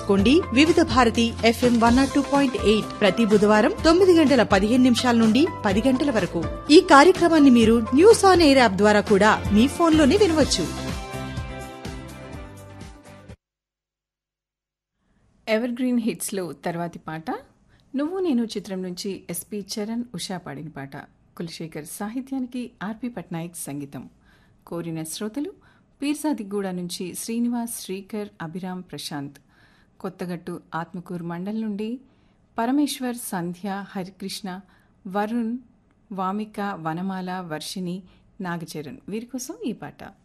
చేసుకోండి Vividh Bharati FM one nought two point eight ప్రతి బుధవారం తొమ్మిది గంటల పదిహేను నిమిషాల నుండి పది గంటల వరకు ఈ కార్యక్రమాన్ని మీరు న్యూస్ ఆన్ ఎయిర్ యాప్ ద్వారా కూడా మీ ఫోన్లోనే వినవచ్చు ఎవర్ గ్రీన్ హిట్స్లో తర్వాతి పాట నువ్వు నేను చిత్రం నుంచి ఎస్పి చరణ్ ఉషా పాడిన పాట కులశేఖర్ సాహిత్యానికి ఆర్పి పట్నాయక్ సంగీతం కోరిన శ్రోతలు పీర్సాదిగూడ నుంచి శ్రీనివాస్ శ్రీకర్ అభిరామ్ ప్రశాంత్ కొత్తగట్టు ఆత్మకూరు మండల్ నుండి పరమేశ్వర్ సంధ్య హరికృష్ణ వరుణ్ వామిక వనమాల వర్షిణి నాగచరణ్ వీరి కోసం ఈ పాట